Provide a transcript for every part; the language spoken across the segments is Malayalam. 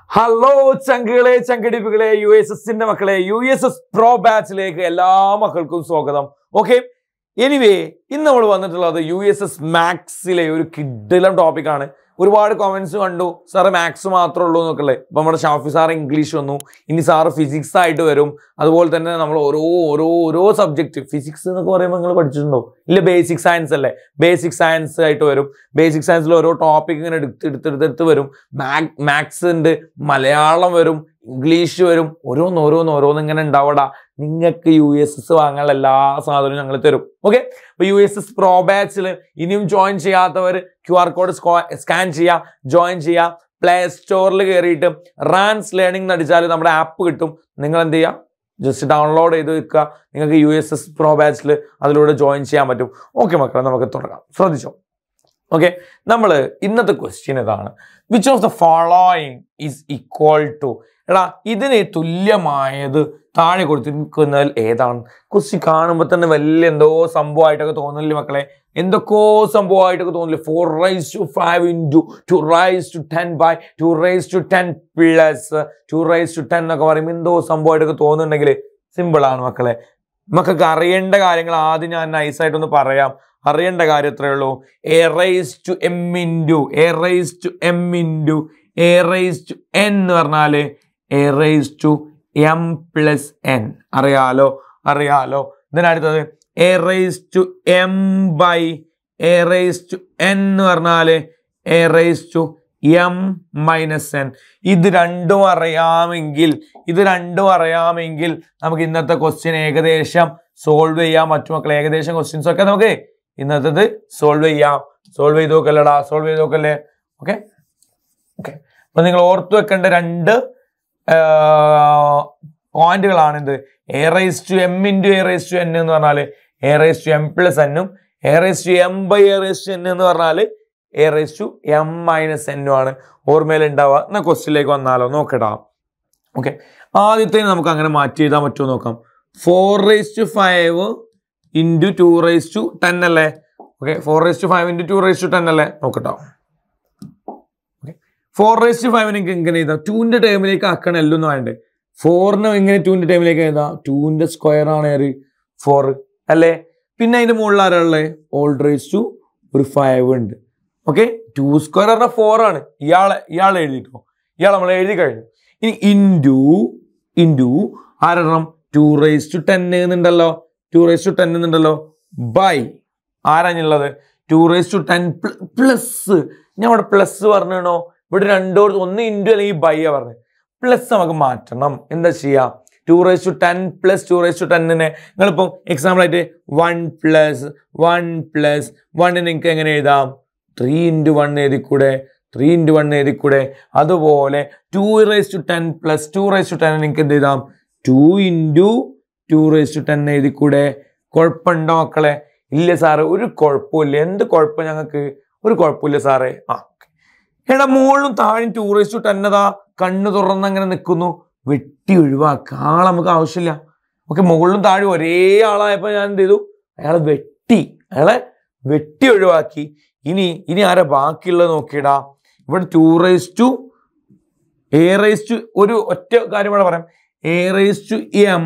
ഹലോ ചങ്കുകളെ ചങ്കടിപ്പുകളെ യു എസ് എസിന്റെ മക്കളെ യു എസ് എസ് പ്രോ ബാച്ചിലേക്ക് എല്ലാ മക്കൾക്കും സ്വാഗതം ഓക്കെ എനിവേ ഇന്ന് നമ്മൾ വന്നിട്ടുള്ളത് യു എസ് എസ് മാത്സിലെ ഒരു കിഡിലം ടോപ്പിക്കാണ് ഒരുപാട് കമന്റ്സ് കണ്ടു സാറ് മാത്സ് മാത്രമേ ഉള്ളൂ എന്നൊക്കെ ഇപ്പൊ നമ്മുടെ ഷാഫി സാർ ഇംഗ്ലീഷ് വന്നു ഇനി സാറ് ഫിസിക്സ് ആയിട്ട് വരും അതുപോലെ തന്നെ നമ്മൾ ഓരോ ഓരോ ഓരോ സബ്ജക്റ്റ് ഫിസിക്സ് എന്നൊക്കെ പറയുമ്പോൾ നിങ്ങൾ പഠിച്ചിട്ടുണ്ടോ ഇല്ല ബേസിക് സയൻസ് അല്ലേ ബേസിക് സയൻസ് ആയിട്ട് വരും ബേസിക് സയൻസിൽ ഓരോ ടോപ്പിക് ഇങ്ങനെ എടുത്ത് എടുത്ത് എടുത്ത് എടുത്ത് വരും മാത്സ് ഉണ്ട് മലയാളം വരും ഇംഗ്ലീഷ് വരും ഓരോന്ന് ഓരോന്ന് ഓരോന്ന് ഇങ്ങനെ ഉണ്ടാവടാ നിങ്ങൾക്ക് യു എസ് എസ് വാങ്ങാനുള്ള എല്ലാ സാധനവും ഞങ്ങൾ തരും ഓക്കെ അപ്പൊ യു എസ് എസ് പ്രോ ബാച്ചിൽ ഇനിയും ജോയിൻ ചെയ്യാത്തവർ ക്യു ആർ കോഡ് സ്കാൻ ചെയ്യാം ജോയിൻ ചെയ്യാം പ്ലേ സ്റ്റോറിൽ കയറിയിട്ട് റാൻസ് ലേണിംഗ് എന്ന് അടിച്ചാൽ നമ്മുടെ ആപ്പ് കിട്ടും നിങ്ങൾ എന്ത് ചെയ്യുക ജസ്റ്റ് ഡൗൺലോഡ് ചെയ്ത് വെക്കുക നിങ്ങൾക്ക് യു എസ് എസ് പ്രോ ബാച്ചിൽ അതിലൂടെ ജോയിൻ ചെയ്യാൻ പറ്റും ഓക്കെ മക്കളെ നമുക്ക് തുടങ്ങാം ശ്രദ്ധിച്ചോ ഓക്കെ നമ്മൾ ഇന്നത്തെ ക്വസ്റ്റ്യൻ ഇതാണ് which of the following is equal to എടാ ഇതിന് തുല്യമായത് താഴെ കൊടുത്തിരിക്കുന്നതിൽ ഏതാണ് ക്വസ്റ്റ്യൻ കാണുമ്പോൾ തന്നെ വലിയ എന്തോ സംഭവമായിട്ടൊക്കെ തോന്നില്ലേ മക്കളെ എന്തൊക്കെയോ സംഭവമായിട്ടൊക്കെ തോന്നില്ലേ four raise to five into two raise to ten by two raise to ten plus two raise to ten എന്നൊക്കെ പറയുമ്പോൾ എന്തോ സംഭവമായിട്ടൊക്കെ തോന്നുന്നുണ്ടെങ്കിൽ സിമ്പിളാണ് മക്കളെ മക്കൾക്ക് അറിയേണ്ട കാര്യങ്ങൾ ആദ്യം ഞാൻ നൈസായിട്ടൊന്ന് പറയാം അറിയേണ്ട കാര്യം എത്രയേ ഉള്ളൂ a raise to m into a raise to m into a raise to n എന്ന് പറഞ്ഞാൽ a raise to m plus n അറിയാലോ അറിയാലോ ഇതിനടുത്തത് a raise to m by a raise to n എന്ന് പറഞ്ഞാൽ a raise to m minus n ഇത് രണ്ടും അറിയാമെങ്കിൽ ഇത് രണ്ടും അറിയാമെങ്കിൽ നമുക്ക് ഇന്നത്തെ ക്വസ്റ്റ്യൻ ഏകദേശം സോൾവ് ചെയ്യാൻ പറ്റും മക്കളെ ഏകദേശം ക്വസ്റ്റ്യൻസ് ഒക്കെ നമുക്ക് ഇന്നത്തേത് സോൾവ് ചെയ്യാം സോൾവ് ചെയ്ത് നോക്കല്ലടാ സോൾവ് ചെയ്ത് നോക്കല്ലേ ഓക്കെ ഓക്കെ അപ്പൊ നിങ്ങൾ ഓർത്തു വെക്കേണ്ട രണ്ട് പോയിന്റുകളാണ് ഇത് a raise to m into a raise to n എന്ന് പറഞ്ഞാൽ a raise to m plus എന്നും a raise to m by a raise to n എന്ന് പറഞ്ഞാൽ a raise to m minus എന്നും ആണ് ഓർമ്മയിൽ ഉണ്ടാവുക എന്നാൽ ക്വസ്റ്റിലേക്ക് വന്നാലോ നോക്കടാ ഓക്കെ ആദ്യത്തെ നമുക്ക് അങ്ങനെ മാറ്റി എഴുതാൻ പറ്റുമോ നോക്കാം four raise to five into two raise to ten അല്ലേ okay four raise to five into two raise to ten അല്ലേ നോക്കട്ടോ ഓക്കെ ഫോർ റൈസ് ടു ഫൈവിന് എങ്ങനെ എഴുതാം ടൂവിൻ്റെ ടേമിലേക്ക് ആക്കണം എല്ലാം വേണ്ടേ ഫോറിന് എങ്ങനെ ടൂവിൻ്റെ ടേമിലേക്ക് എഴുതാം ടൂവിൻ്റെ സ്ക്വയർ ആണ് ഏറ് ഫോർ അല്ലേ പിന്നെ അതിൻ്റെ മുകളിൽ ആരാളുള്ളത് ഓൾഡ് റൈസ് ടു ഒരു ഫൈവ് ഉണ്ട് ഓക്കെ ടു സ്ക്വയർ പറഞ്ഞാൽ ഫോർ ആണ് ഇയാളെ ഇയാളെ എഴുതിട്ടോ ഇയാൾ നമ്മൾ എഴുതി കഴിഞ്ഞു ഇനി ഇൻറ്റു ഇൻറ്റു ആരെണ്ണം ടു റൈസ് ടു ടെൻ എന്നുണ്ടല്ലോ ടു റൈസ് ടു ടെൻ എന്നുണ്ടല്ലോ ബൈ ആരാഞ്ഞുള്ളത് two raise to ten plus ഞാൻ ഇവിടെ പ്ലസ് പറഞ്ഞോ ഇവിടെ രണ്ടോ ഒന്ന് ഇൻറ്റു അല്ലെങ്കിൽ ബൈ ആ പറഞ്ഞത് പ്ലസ് നമുക്ക് മാറ്റണം എന്താ ചെയ്യാം two raise to ten plus two raise to ടെന്നിനെ നിങ്ങളിപ്പം എക്സാമ്പിൾ ആയിട്ട് വൺ പ്ലസ് വൺ പ്ലസ് വണ്ണിന് നിങ്ങൾക്ക് എങ്ങനെ എഴുതാം ത്രീ ഇൻറ്റു വൺ എഴുതിക്കൂടെ ത്രീ ഇൻറ്റു വൺ എഴുതിക്കൂടെ അതുപോലെ two raise to ten plus two raise to ten നിങ്ങൾക്ക് എന്ത് എഴുതാം two into two raise to ten എഴുതിക്കൂടെ കുഴപ്പമുണ്ടോ മക്കളെ ഇല്ല സാറ് ഒരു കുഴപ്പമില്ല എന്ത് കുഴപ്പം ഞങ്ങൾക്ക് ഒരു കുഴപ്പമില്ല സാറേ ആ എടാ മുകളിലും താഴും ടു റൈസ് ടു ടെൻ അതാ കണ്ണ് തുറന്ന് അങ്ങനെ നിൽക്കുന്നു വെട്ടി ഒഴിവാക്കുക ആളെ നമുക്ക് ആവശ്യമില്ല ഓക്കെ മുകളിലും താഴും ഒരേ ആളായപ്പോൾ ഞാൻ എന്ത് ചെയ്തു അയാളെ വെട്ടി അയാളെ വെട്ടി ഒഴിവാക്കി ഇനി ഇനി ആരാ ബാക്കിയുള്ളത് നോക്കിയിടാ ഇവിടെ two raise to a raise to ഒരു ഒറ്റ കാര്യം ഇവിടെ പറയാം a raise to m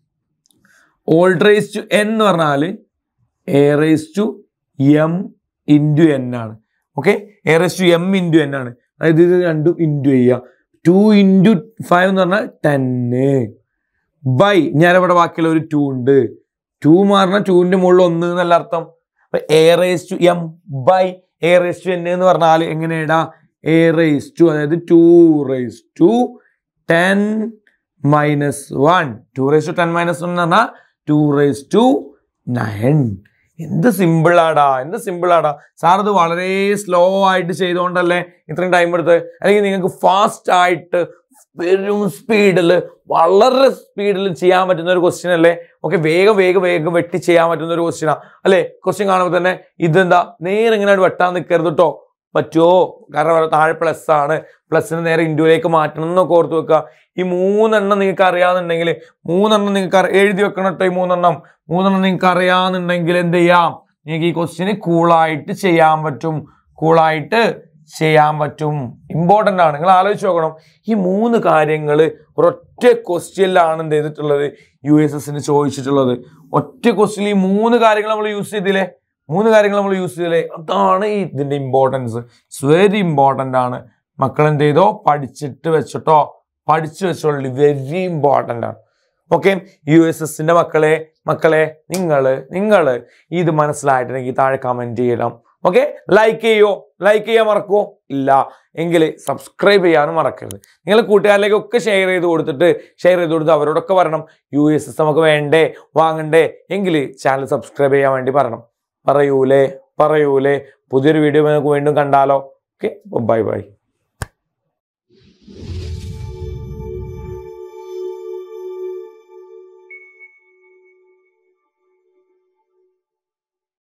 whole raise to n എന്ന് പറഞ്ഞാൽ a raise to m into n ആണ് okay a raise to m into n ആണ് അതായത് ഇത് രണ്ടും ഇൻറ്റു ചെയ്യുക ടു ഇൻറ്റു ഫൈവ് എന്ന് പറഞ്ഞാൽ ടെന്ന് ബൈ ഞാനിവിടെ ബാക്കിയുള്ള ഒരു ടു ഉണ്ട് ടു പറഞ്ഞാൽ ടൂവിൻ്റെ മുകളിൽ ഒന്ന് എന്നല്ല അർത്ഥം അപ്പൊ a raise to m by a raise to n എന്ന് പറഞ്ഞാൽ എങ്ങനെ ഇടാ എ റേസ് ടു അതായത് two raise to ten minus one two raise to ten minus one എന്ന് പറഞ്ഞാൽ ടു റേസ് ടു നയൻ എന്ത് സിമ്പിൾ ആടാ എന്ത് സിമ്പിൾ ആടാ സാർ ഇത് വളരെ സ്ലോ ആയിട്ട് ചെയ്തുകൊണ്ടല്ലേ ഇത്രയും ടൈം എടുത്ത് അല്ലെങ്കിൽ നിങ്ങൾക്ക് ഫാസ്റ്റ് ആയിട്ട് വെറും സ്പീഡിൽ വളരെ സ്പീഡിൽ ചെയ്യാൻ പറ്റുന്ന ഒരു ക്വസ്റ്റ്യൻ അല്ലേ ഓക്കെ വേഗം വേഗം വേഗം വെട്ടി ചെയ്യാൻ പറ്റുന്ന ഒരു ക്വസ്റ്റ്യനാ അല്ലേ ക്വസ്റ്റ്യൻ കാണുമ്പോൾ തന്നെ ഇതെന്താ നേരെ ഇങ്ങനെ വെട്ടാൻ നിൽക്കരുത് കേട്ടോ പറ്റുമോ കാരണം അവിടെ താഴെ പ്ലസ് ആണ് പ്ലസിന് നേരെ ഇൻഡുവിലേക്ക് മാറ്റണം എന്നൊക്കെ ഓർത്ത് വെക്കുക ഈ മൂന്നെണ്ണം നിങ്ങൾക്ക് അറിയാന്നുണ്ടെങ്കിൽ മൂന്നെണ്ണം നിങ്ങൾക്ക് അറി- എഴുതി വെക്കണം കേട്ടോ ഈ മൂന്നെണ്ണം മൂന്നെണ്ണം നിങ്ങൾക്ക് അറിയാന്നുണ്ടെങ്കിൽ എന്ത് ചെയ്യാം നിങ്ങൾക്ക് ഈ ക്വസ്റ്റ്യന് കൂളായിട്ട് ചെയ്യാൻ പറ്റും കൂളായിട്ട് ചെയ്യാൻ പറ്റും ഇമ്പോർട്ടൻ്റ് ആണ് നിങ്ങൾ ആലോചിച്ച് നോക്കണം ഈ മൂന്ന് കാര്യങ്ങൾ ഒരൊറ്റ ക്വസ്റ്റ്യനിലാണ് എന്ത് ചെയ്തിട്ടുള്ളത് യു എസ് എസിന് ചോദിച്ചിട്ടുള്ളത് ഒറ്റ ക്വസ്റ്റ്യനിൽ ഈ മൂന്ന് കാര്യങ്ങൾ നമ്മൾ യൂസ് ചെയ്തില്ലേ മൂന്ന് കാര്യങ്ങൾ നമ്മൾ യൂസ് ചെയ്തില്ലേ അതാണ് ഈ ഇതിന്റെ ഇമ്പോർട്ടൻസ് ഇറ്റ്സ് വെരി ഇമ്പോർട്ടൻ്റ് ആണ് മക്കൾ എന്ത് ചെയ്തോ പഠിച്ചിട്ട് വെച്ചിട്ടോ പഠിച്ചു വെച്ചോളൂ വെരി ഇമ്പോർട്ടൻ്റ് ആണ് ഓക്കെ യു എസ് എസിന്റെ മക്കളെ മക്കളെ നിങ്ങള് നിങ്ങള് ഇത് മനസ്സിലായിട്ടുണ്ടെങ്കിൽ താഴെ കമന്റ് ചെയ്യണം ഓക്കെ ലൈക്ക് ചെയ്യോ ലൈക്ക് ചെയ്യാൻ മറക്കുമോ ഇല്ല എങ്കിൽ സബ്സ്ക്രൈബ് ചെയ്യാനും മറക്കരുത് നിങ്ങൾ കൂട്ടുകാരിലേക്കൊക്കെ ഷെയർ ചെയ്ത് കൊടുത്തിട്ട് ഷെയർ ചെയ്ത് കൊടുത്ത് അവരോടൊക്കെ പറയണം യു എസ് എസ് നമുക്ക് വേണ്ടേ വാങ്ങണ്ടേ എങ്കിൽ ചാനൽ സബ്സ്ക്രൈബ് ചെയ്യാൻ വേണ്ടി പറയണം പറയൂലേ പറയൂലേ പുതിയൊരു വീഡിയോ നമുക്ക് വീണ്ടും കണ്ടാലോ ഓക്കെ ബൈ ബൈ